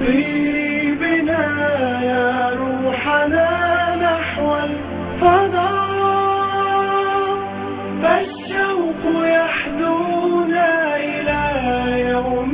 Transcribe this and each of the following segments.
طيري بنا يا روحنا نحو الفضاء فالشوق يحدونا إلى يوم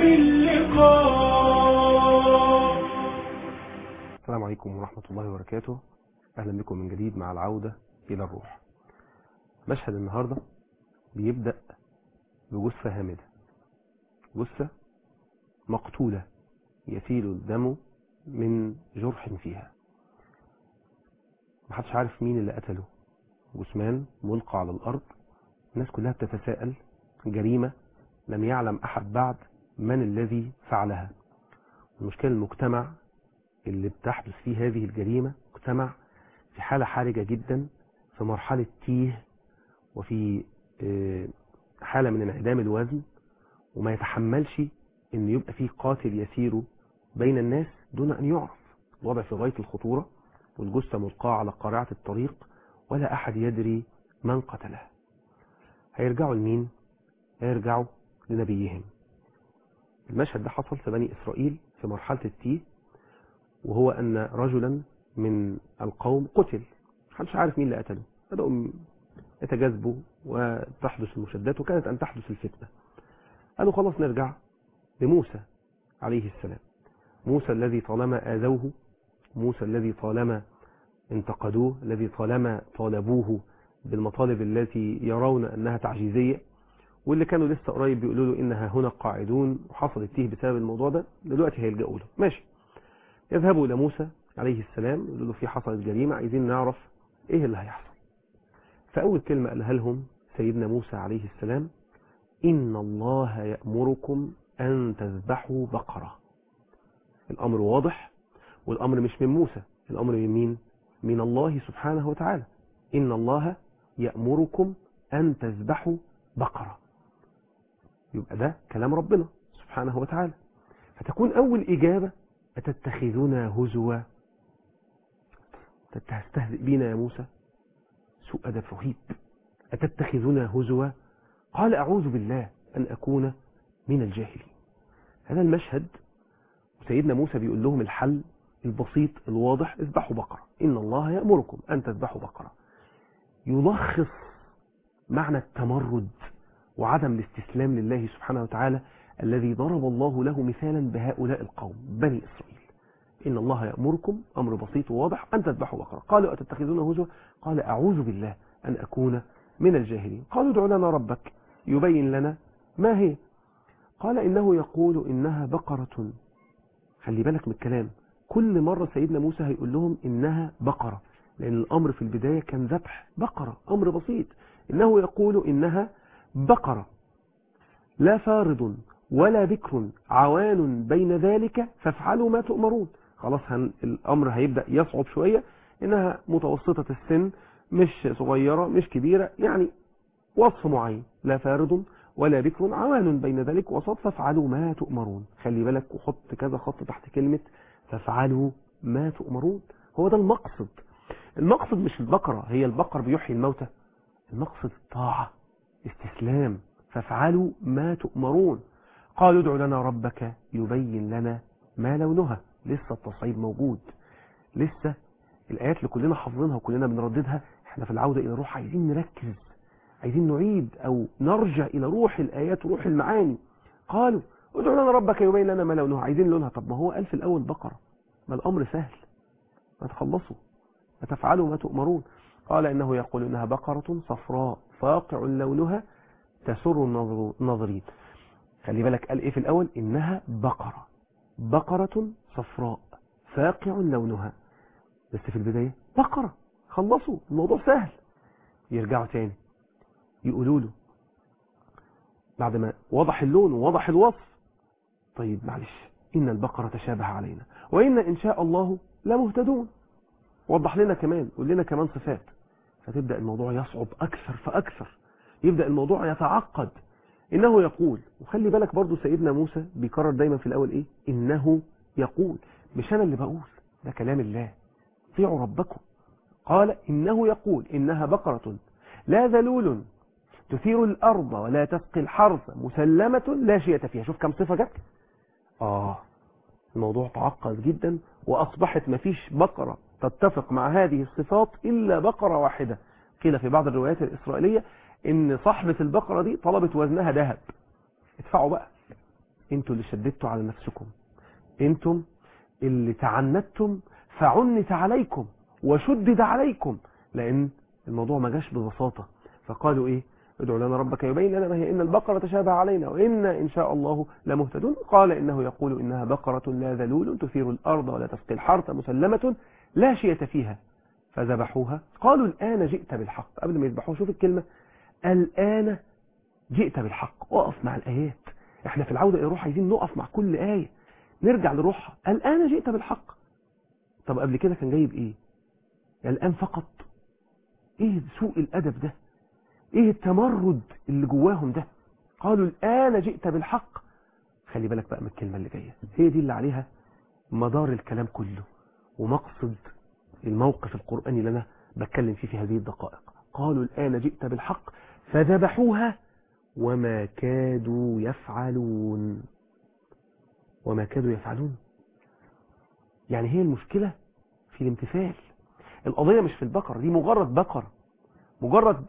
اللقاء السلام عليكم ورحمة الله وبركاته أهلا بكم من جديد مع العودة إلى الروح مشهد النهاردة بيبدأ بجثة هامدة جثة مقتولة يسيل الدم من جرح فيها محدش عارف مين اللي قتله جثمان ملقى على الأرض الناس كلها بتتساءل جريمة لم يعلم أحد بعد من الذي فعلها المشكلة المجتمع اللي بتحدث فيه هذه الجريمة مجتمع في حالة حرجة جدا في مرحلة تيه وفي آه، حالة من انعدام الوزن وما يتحملش ان يبقى فيه قاتل يسير بين الناس دون ان يعرف الوضع في غاية الخطورة والجثة ملقاة على قارعة الطريق ولا احد يدري من قتله هيرجعوا لمين هيرجعوا لنبيهم المشهد ده حصل في بني اسرائيل في مرحلة التيه وهو ان رجلا من القوم قتل محدش عارف مين اللي قتله بدأوا م- يتجاذبوا وتحدث المشادات وكانت أن تحدث الفتنة قالوا خلاص نرجع لموسى عليه السلام موسى الذي طالما آذوه موسى الذي طالما انتقدوه الذي طالما طالبوه بالمطالب التي يرون أنها تعجيزية واللي كانوا لسه قريب بيقولوا له إنها هنا قاعدون وحصل التيه بسبب الموضوع ده دلوقتي هيلجأوا له ماشي يذهبوا إلى موسى عليه السلام يقولوا له في حصلت جريمة عايزين نعرف إيه اللي هيحصل فأول كلمة قالها لهم سيدنا موسى عليه السلام إن الله يأمركم أن تذبحوا بقرة الأمر واضح والأمر مش من موسى الأمر من مين من الله سبحانه وتعالى إن الله يأمركم أن تذبحوا بقرة يبقى ده كلام ربنا سبحانه وتعالى فتكون أول إجابة أتتخذنا هزوا تستهزئ بنا يا موسى سوء أدب رهيب أتتخذنا هزوا قال أعوذ بالله أن أكون من الجاهلين هذا المشهد سيدنا موسى بيقول لهم الحل البسيط الواضح اذبحوا بقرة إن الله يأمركم أن تذبحوا بقرة يلخص معنى التمرد وعدم الاستسلام لله سبحانه وتعالى الذي ضرب الله له مثالا بهؤلاء القوم بني إسرائيل إن الله يأمركم أمر بسيط وواضح أن تذبحوا بقرة قالوا أتتخذون هزوا قال أعوذ بالله أن أكون من الجاهلين قالوا ادع لنا ربك يبين لنا ما هي قال إنه يقول إنها بقرة خلي بالك من الكلام كل مرة سيدنا موسى هيقول لهم إنها بقرة لأن الأمر في البداية كان ذبح بقرة أمر بسيط إنه يقول إنها بقرة لا فارض ولا بكر عوان بين ذلك فافعلوا ما تؤمرون خلاص هن الأمر هيبدأ يصعب شوية إنها متوسطة السن مش صغيرة مش كبيرة يعني وصف معين لا فارض ولا بكر عوان بين ذلك وسط فافعلوا ما تؤمرون خلي بالك وحط كذا خط تحت كلمة فافعلوا ما تؤمرون هو ده المقصد المقصد مش البقرة هي البقر بيحيي الموتى المقصد الطاعة استسلام فافعلوا ما تؤمرون قالوا ادع لنا ربك يبين لنا ما لونها لسه التصعيد موجود لسه الآيات اللي كلنا حافظينها وكلنا بنرددها احنا في العودة إلى روح عايزين نركز عايزين نعيد أو نرجع إلى روح الآيات وروح المعاني قالوا ادع لنا ربك يبين لنا ما لونها عايزين لونها طب ما هو قال في الأول بقرة ما الأمر سهل ما تخلصوا ما تفعلوا ما تؤمرون قال إنه يقول إنها بقرة صفراء فاقع لونها تسر النظر- الناظرين خلي بالك قال إيه في الأول إنها بقرة بقرة صفراء فاقع لونها بس في البداية بقرة خلصوا الموضوع سهل يرجعوا تاني يقولوا له بعد ما وضح اللون ووضح الوصف طيب معلش إن البقرة تشابه علينا وإن إن شاء الله لمهتدون وضح لنا كمان قول لنا كمان صفات فتبدأ الموضوع يصعب أكثر فأكثر يبدأ الموضوع يتعقد إنه يقول وخلي بالك برضو سيدنا موسى بيكرر دايما في الأول إيه إنه يقول مش أنا اللي بقول ده كلام الله اطيعوا ربكم قال إنه يقول إنها بقرة لا ذلول تثير الأرض ولا تسقي الحرث مسلمة لا شيء فيها شوف كم صفة جت آه الموضوع تعقد جدا وأصبحت مفيش بقرة تتفق مع هذه الصفات إلا بقرة واحدة قيل في بعض الروايات الإسرائيلية إن صاحبة البقرة دي طلبت وزنها ذهب ادفعوا بقى انتوا اللي شددتوا على نفسكم انتم اللي تعنتم فعنت عليكم وشدد عليكم لأن الموضوع ما جاش ببساطة فقالوا إيه ادعوا لنا ربك يبين لنا ما هي إن البقرة تشابه علينا وإنا إن شاء الله لمهتدون قال إنه يقول إنها بقرة لا ذلول تثير الأرض ولا تسقي الحرث مسلمة لا شية فيها فذبحوها قالوا الآن جئت بالحق قبل ما يذبحوها شوف الكلمة الآن جئت بالحق اقف مع الآيات احنا في العودة إلى الروح عايزين نقف مع كل آية نرجع لروحها الآن جئت بالحق طب قبل كده كان جايب إيه الآن فقط إيه سوء الأدب ده إيه التمرد اللي جواهم ده قالوا الآن جئت بالحق خلي بالك بقى من الكلمة اللي جاية هي دي اللي عليها مدار الكلام كله ومقصد الموقف القرآني اللي أنا بتكلم فيه في هذه الدقائق قالوا الآن جئت بالحق فذبحوها وما كادوا يفعلون وما كادوا يفعلون يعني هي المشكلة في الامتثال القضية مش في البقرة دي مجرد بقرة مجرد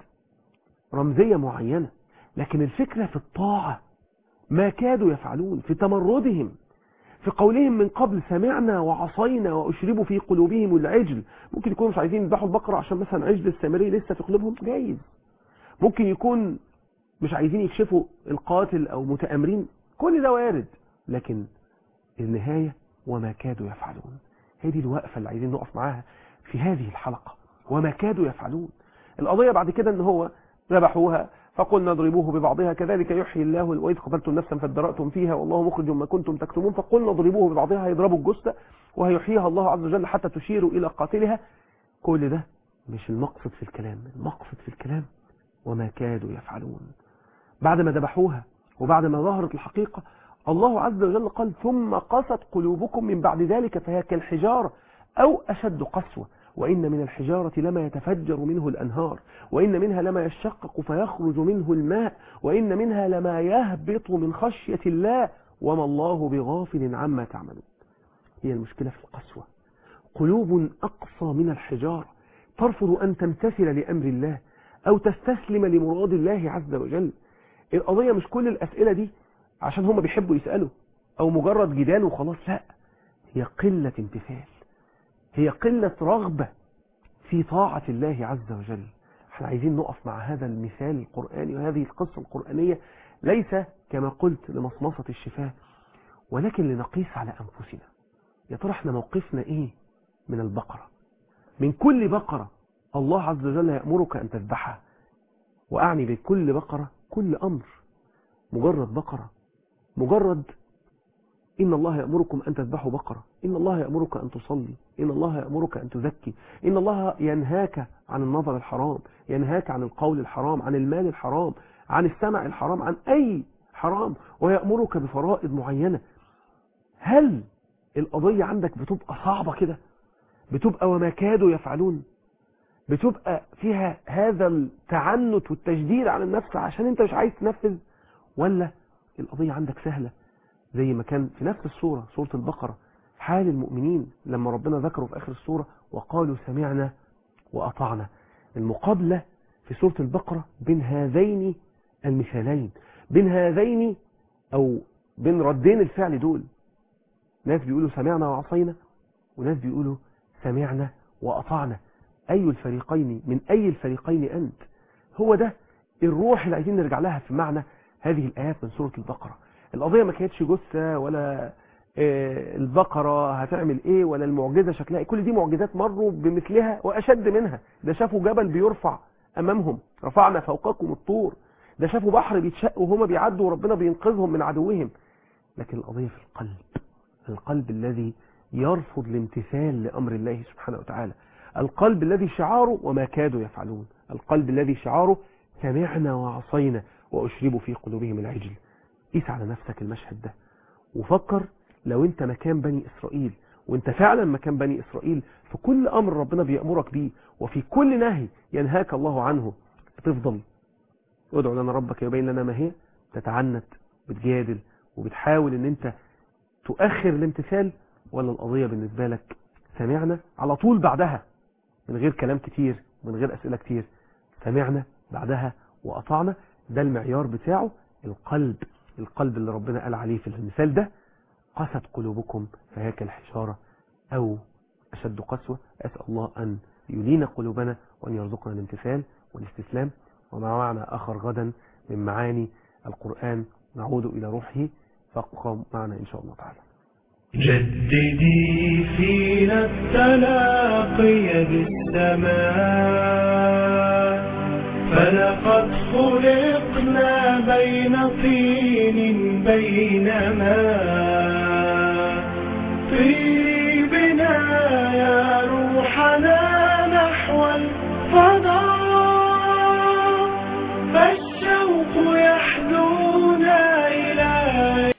رمزية معينة لكن الفكرة في الطاعة ما كادوا يفعلون في تمردهم في قولهم من قبل سمعنا وعصينا وأشربوا في قلوبهم العجل ممكن يكونوا مش عايزين يذبحوا البقرة عشان مثلا عجل السامري لسه في قلوبهم جايز ممكن يكون مش عايزين يكشفوا القاتل أو متآمرين كل ده وارد لكن النهاية وما كادوا يفعلون هي دي الوقفة اللي عايزين نقف معاها في هذه الحلقة وما كادوا يفعلون القضية بعد كده ان هو ذبحوها فقلنا اضربوه ببعضها كذلك يحيي الله وإذ قتلتم نفسا فادرأتم فيها والله مخرج ما كنتم تكتمون فقلنا اضربوه ببعضها هيضربوا الجثة وهيحييها الله عز وجل حتى تشير إلى قاتلها كل ده مش المقصد في الكلام المقصد في الكلام وما كادوا يفعلون بعد ما ذبحوها وبعد ما ظهرت الحقيقة الله عز وجل قال ثم قست قلوبكم من بعد ذلك فهي كالحجارة أو أشد قسوة وإن من الحجارة لما يتفجر منه الأنهار وإن منها لما يشقق فيخرج منه الماء وإن منها لما يهبط من خشية الله وما الله بغافل عما تعملون هي المشكلة في القسوة قلوب أقصى من الحجارة ترفض أن تمتثل لأمر الله أو تستسلم لمراد الله عز وجل القضية مش كل الأسئلة دي عشان هم بيحبوا يسألوا أو مجرد جدال وخلاص لا هي قلة امتثال هي قلة رغبة في طاعة الله عز وجل احنا عايزين نقف مع هذا المثال القرآني وهذه القصة القرآنية ليس كما قلت لمصمصة الشفاء ولكن لنقيس على أنفسنا يا ترى احنا موقفنا ايه من البقرة من كل بقرة الله عز وجل يأمرك أن تذبحها وأعني بكل بقرة كل أمر مجرد بقرة مجرد إن الله يأمركم أن تذبحوا بقرة إن الله يأمرك أن تصلي إن الله يأمرك أن تزكي إن الله ينهاك عن النظر الحرام ينهاك عن القول الحرام عن المال الحرام عن السمع الحرام عن أي حرام ويأمرك بفرائض معينة هل القضية عندك بتبقى صعبة كده بتبقى وما كادوا يفعلون بتبقى فيها هذا التعنت والتجديد على النفس عشان انت مش عايز تنفذ ولا القضية عندك سهلة زي ما كان في نفس السورة سورة البقرة حال المؤمنين لما ربنا ذكره في آخر السورة وقالوا سمعنا وأطعنا المقابلة في سورة البقرة بين هذين المثالين بين هذين أو بين ردين الفعل دول ناس بيقولوا سمعنا وعصينا وناس بيقولوا سمعنا وأطعنا أي الفريقين من أي الفريقين أنت هو ده الروح اللي عايزين نرجع لها في معنى هذه الآيات من سورة البقرة القضية ما كانتش جثة ولا البقرة هتعمل ايه ولا المعجزة شكلها ايه كل دي معجزات مروا بمثلها واشد منها ده شافوا جبل بيرفع امامهم رفعنا فوقكم الطور ده شافوا بحر بيتشق وهما بيعدوا وربنا بينقذهم من عدوهم لكن القضية في القلب القلب الذي يرفض الامتثال لأمر الله سبحانه وتعالى القلب الذي شعاره وما كادوا يفعلون القلب الذي شعاره سمعنا وعصينا وأشربوا في قلوبهم العجل قيس على نفسك المشهد ده وفكر لو انت مكان بني إسرائيل وانت فعلا مكان بني إسرائيل في كل أمر ربنا بيأمرك بيه وفي كل نهي ينهاك الله عنه بتفضل ادعو لنا ربك يبين لنا ما هي تتعنت بتجادل وبتحاول ان انت تؤخر الامتثال ولا القضية بالنسبة لك سمعنا على طول بعدها من غير كلام كتير من غير أسئلة كتير سمعنا بعدها وأطعنا ده المعيار بتاعه القلب القلب اللي ربنا قال عليه في المثال ده قست قلوبكم فهي كالحجارة أو أشد قسوة أسأل الله أن يلين قلوبنا وأن يرزقنا الامتثال والاستسلام ومع معنى آخر غدا من معاني القرآن نعود إلى روحه فابقوا معنا إن شاء الله تعالى جددي فينا التلاقي بالسماء فلقد خلقنا بين طين بين ماء في